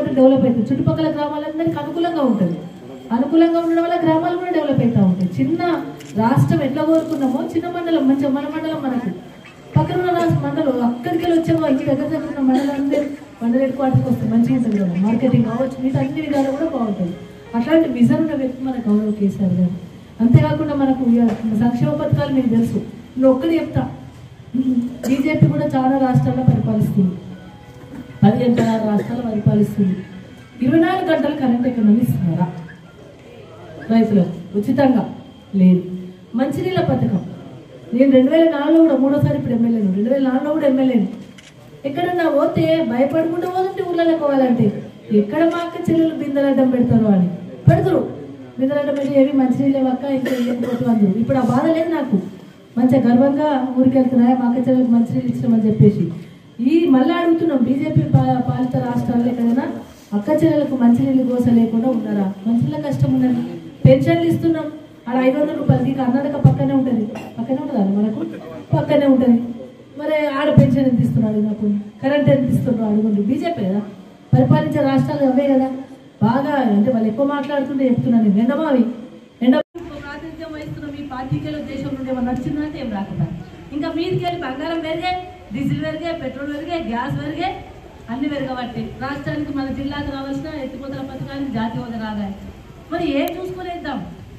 మాత్రం డెవలప్ అవుతుంది చుట్టుపక్కల గ్రామాలందరికీ అనుకూలంగా ఉంటుంది అనుకూలంగా ఉండడం వల్ల గ్రామాలు కూడా డెవలప్ అవుతూ ఉంటాయి చిన్న రాష్ట్రం ఎట్లా కోరుకున్నామో చిన్న మండలం మంచిగా మన మండలం మనకు పక్కన ఉన్న రాష్ట్ర మండలం అక్కడికి వెళ్ళి వచ్చామో ఇంటి దగ్గర దగ్గర ఉన్న మండలం అందరూ మండల హెడ్ క్వార్టర్కి వస్తే మంచిగా ఉంటుంది కదా మార్కెటింగ్ కావచ్చు మిగతా అన్ని విధాలు కూడా బాగుంటుంది అట్లాంటి విజన్ ఉన్న వ్యక్తి మన గౌరవ కేసీఆర్ గారు అంతేకాకుండా మనకు ఇక సంక్షేమ పథకాలు మీకు తెలుసు నేను ఒక్కటి చెప్తా బీజేపీ కూడా చాలా రాష్ట్రాల్లో పరిపాలిస్తుంది పదిహేను పదహారు రాష్ట్రాలు పరిపాలిస్తుంది ఇరవై నాలుగు గంటలు కరెంట్ ఎకనామీ ఇస్తున్నారా రైతులకు ఉచితంగా లేదు మంచినీళ్ళ పథకం నేను రెండు వేల నాలుగులో కూడా మూడోసారి ఇప్పుడు ఎమ్మెల్యేను రెండు వేల నాలుగులో కూడా ఎమ్మెల్యేను ఎక్కడన్నా పోతే భయపడకుండా పోతుంటే ఊళ్ళలో పోవాలంటే ఎక్కడ మా అక్క చెల్లెలు బిందెలడ్డం పెడతారు అని పెడతారు బిందెలడ్డం పెట్టి ఏవి మంచినీళ్ళే పక్క ఇంకా వెళ్ళిపోతూ అందరు ఇప్పుడు ఆ బాధ లేదు నాకు మంచిగా గర్వంగా ఊరికి వెళ్తున్నాయి మా అక్క చెల్లెలకు మంచినీళ్ళు ఇచ్చినామని చెప్పేసి ఈ మళ్ళీ అడుగుతున్నాం బీజేపీ పా- పాలిత రాష్ట్రాల్లో ఎక్కడైనా అక్క చెల్లెలకు మంచినీళ్ళు కోస లేకుండా ఉన్నారా మంచినీళ్ళ కష్టం ఉన్నది పెన్షన్లు ఇస్తున్నాం ఆడ ఐదు వందల రూపాయలకి కర్ణాటక పక్కనే ఉంటుంది పక్కనే ఉంటుందా మనకు పక్కనే ఉంటుంది మరి ఆడ పెన్షన్ ఎంత ఇస్తున్నాడు నాకు కరెంట్ ఎంత ఇస్తున్నాడు అడుగుండి బీజేపీ కదా పరిపాలించే రాష్ట్రాలు అవే కదా బాగా అంటే వాళ్ళు ఎక్కువ మాట్లాడుతుంటే చెప్తున్నాను నేను ఎండమావి ఎండ ప్రాతినిధ్యం వహిస్తున్న మీ పార్టీకెళ్ళి దేశం నుండి ఏమన్నా నడిచిందంటే ఏం రాకుండా ఇంకా మీదికి వెళ్ళి బంగారం పెరిగే డీజిల్ పెరిగే పెట్రోల్ పెరిగే గ్యాస్ పెరిగే అన్ని పెరగబట్టి రాష్ట్రానికి మన జిల్లాకు రావాల్సిన ఎత్తిపోతల పథకానికి జాతీయ హోదా రాగాలి మరి ఏం చూసుకునేద్దాం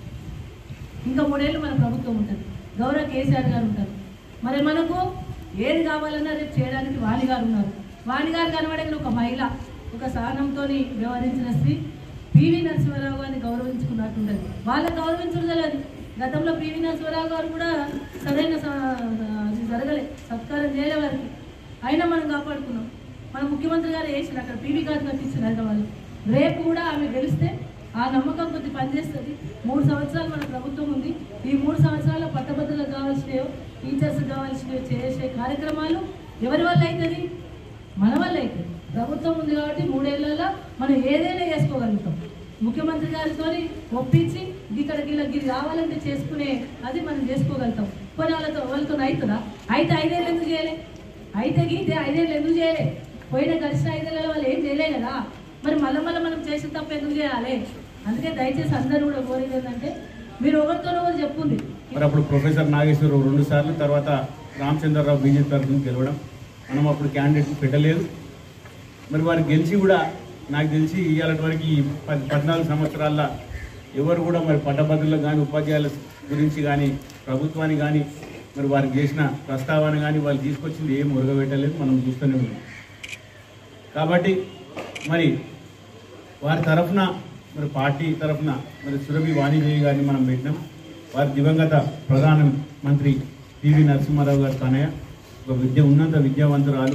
ఇంకా మూడేళ్ళు మన ప్రభుత్వం ఉంటుంది గౌరవ కేసీఆర్ గారు ఉంటారు మరి మనకు ఏది కావాలన్నా రేపు చేయడానికి వాణి గారు ఉన్నారు వాణి గారు కనబడిన ఒక మహిళ ఒక సహనంతో వ్యవహరించిన స్త్రీ పివి నరసింహారావు గారిని గౌరవించుకున్నట్టుండదు వాళ్ళని గౌరవించడం తెలియదు గతంలో పివి నరసింహారావు గారు కూడా సరైన స- అది జరగలే సత్కారం చేయలే వారికి అయినా మనం కాపాడుకున్నాం మన ముఖ్యమంత్రి గారు వేసిన అక్కడ పీవీ గారు కట్టించిన హైదరాబాద్ రేపు కూడా ఆమె గెలిస్తే ఆ నమ్మకం కొద్ది పనిచేస్తుంది మూడు సంవత్సరాలు మన ప్రభుత్వం ఉంది ఈ మూడు సంవత్సరాల పట్టభద్రులకు కావాల్సినవి టీచర్స్ కావాల్సినవి చేసే కార్యక్రమాలు ఎవరి వల్ల అవుతుంది మన వల్ల అవుతుంది ప్రభుత్వం ఉంది కాబట్టి మూడేళ్లలో మనం ఏదైనా చేసుకోగలుగుతాం ముఖ్యమంత్రి గారితో ఒప్పించి ఇక్కడ గిల్ల గిరి కావాలంటే చేసుకునే అది మనం చేసుకోగలుగుతాం కొన్ని వాళ్ళతో వాళ్ళతో అవుతుందా అయితే ఐదేళ్ళు ఎందుకు చేయలే అయితే గీతే ఐదేళ్ళు ఎందుకు చేయలే పోయిన గడిచిన ఐదేళ్లలో వాళ్ళు ఏం చేయలే కదా మరి మళ్ళీ మళ్ళీ మనం చేసిన తప్ప ఎందుకు చేయాలి అందుకే దయచేసి అందరూ కూడా కోరేది ఏంటంటే మీరు ఒకరితో ఒకరు చెప్పుంది మరి అప్పుడు ప్రొఫెసర్ నాగేశ్వరరావు రెండు సార్లు తర్వాత రామచంద్రరావు బీజేపీ తరఫున గెలవడం మనం అప్పుడు క్యాండిడేట్ పెట్టలేదు మరి వారు గెలిచి కూడా నాకు తెలిసి ఇవాళ వరకు ఈ పద్ పద్నాలుగు సంవత్సరాల ఎవరు కూడా మరి పట్టభద్రులకు కానీ ఉపాధ్యాయుల గురించి కానీ ప్రభుత్వానికి కానీ మరి వారికి చేసిన ప్రస్తావన కానీ వాళ్ళు తీసుకొచ్చింది ఏం ఉరగబెట్టలేదు మనం చూస్తూనే ఉన్నాం కాబట్టి మరి వారి తరఫున మరి పార్టీ తరఫున మరి సురభి వాణిదేవి గారిని మనం పెట్టినాం వారి దివంగత ప్రధాన మంత్రి పివి నరసింహారావు గారి తనయ ఒక విద్య ఉన్నత విద్యావంతురాలు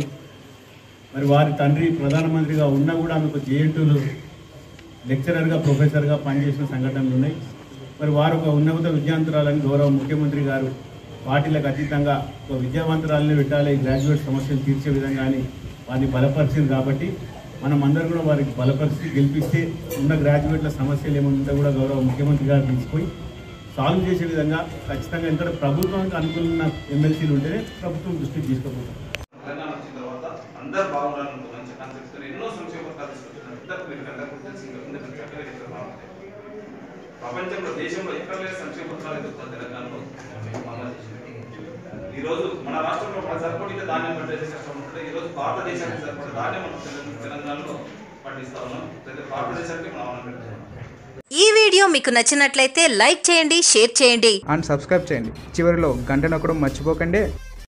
మరి వారి తండ్రి ప్రధానమంత్రిగా ఉన్నా కూడా ఆమెకు జేఎన్టీలు లెక్చరర్గా ప్రొఫెసర్గా పనిచేసిన సంఘటనలు ఉన్నాయి మరి వారు ఒక ఉన్నత విద్యావంతురాలని గౌరవ ముఖ్యమంత్రి గారు పార్టీలకు అతీతంగా ఒక విద్యావంతురాలని పెట్టాలి గ్రాడ్యుయేట్ సమస్యలు తీర్చే విధంగాని వారిని బలపరిచింది కాబట్టి మనం అందరం కూడా వారికి బలపరిచి గెలిపిస్తే ఉన్న గ్రాడ్యుయేట్ల సమస్యలు ఏమైనా ఉంటే కూడా గౌరవ ముఖ్యమంత్రి గారు తీసుకొని సాల్వ్ చేసే విధంగా ఖచ్చితంగా ఎందుకంటే ప్రభుత్వానికి అనుకూలమైన ఎమ్మెల్సీలు ఉంటేనే ప్రభుత్వం దృష్టికి తీసుకుపోతాం తెలంగాణ వచ్చిన తర్వాత అందరు బాగుండాలని ఒక మంచి కాన్సెప్ట్ తో ఎన్నో సంక్షేమ పథకాలు తీసుకొచ్చిన ఇద్దరు మీరు అందరికీ తెలిసి ఇంకా ముందు మీరు చక్కగా చేస్తారు బాగుంటాయి ప్రపంచంలో దేశంలో ఎక్కడ లేని సంక్షేమ పథకాలు ఎదుగుతారు తెలంగాణలో మేము అమలు చేసినాం. ఈ రోజు మన రాష్ట్రంలో మన సరిపడిన ధాన్యం పండించే కష్టం ఉంటుంది ఈ రోజు భారతదేశానికి సరిపడే ధాన్యం మనం తెలంగాణ- తెలంగాణలో పండిస్తా ఉన్నాం అయితే భారతదేశానికి మనం అమలు పెడుతున్నాం ఈ వీడియో మీకు నచ్చినట్లయితే లైక్ చేయండి షేర్ చేయండి అండ్ సబ్స్క్రైబ్ చేయండి చివరిలో గంట నొక్కడం మర్చిపోకండి